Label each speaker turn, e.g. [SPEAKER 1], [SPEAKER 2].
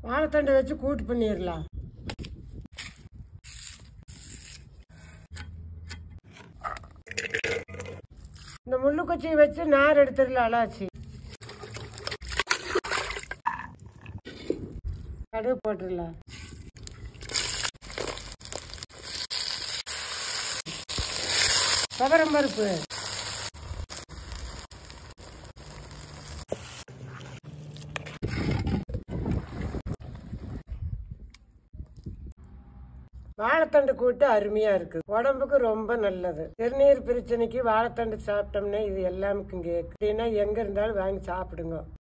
[SPEAKER 1] வாழைத்தண்டை வச்சு கூட்டு பண்ணிடலாம் இந்த முள்ளு குச்சியை வச்சு நார் எடுத்துடலாம் அலாச்சி கடுகு போட்டுடலாம் துவரம் பருப்பு வாழைத்தண்டு கூட்டு அருமையா இருக்கு உடம்புக்கு ரொம்ப நல்லது திருநீர் பிரச்சனைக்கு வாழைத்தண்டு சாப்பிட்டோம்னா இது எல்லாமுக்கும் கேக்கு அப்படின்னா எங்க இருந்தாலும் வாங்கி சாப்பிடுங்க